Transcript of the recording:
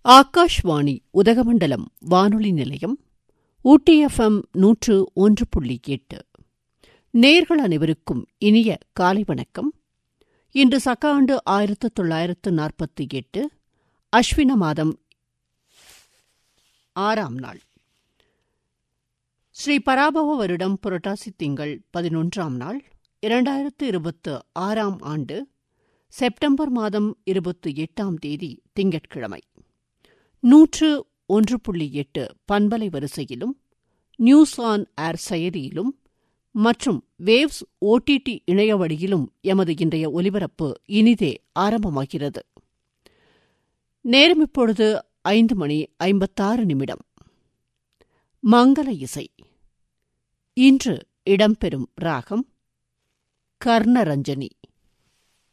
ஆகாஷ்வாணி உதகமண்டலம் வானொலி நிலையம் ஊட்டி எஃப்எம் நூற்று ஒன்று புள்ளி எட்டு நேர்கள் அனைவருக்கும் இனிய காலை வணக்கம் இன்று சக்க ஆண்டு ஆயிரத்து தொள்ளாயிரத்து நாற்பத்தி எட்டு அஸ்வின மாதம் ஆறாம் நாள் ஸ்ரீ பராபவ வருடம் புரட்டாசி திங்கள் பதினொன்றாம் நாள் இரண்டாயிரத்து இருபத்து ஆறாம் ஆண்டு செப்டம்பர் மாதம் இருபத்தி எட்டாம் தேதி திங்கட்கிழமை நூற்று ஒன்று புள்ளி எட்டு பண்பலை வரிசையிலும் நியூஸ் ஆன் ஏர் செயலியிலும் மற்றும் வேவ்ஸ் ஓடிடி இணையவழியிலும் எமது இன்றைய ஒலிபரப்பு இனிதே ஆரம்பமாகிறது நேரம் இப்பொழுது ஐந்து மணி ஐம்பத்தாறு நிமிடம் மங்கள இசை இன்று இடம்பெறும் ராகம் கர்ணரஞ்சனி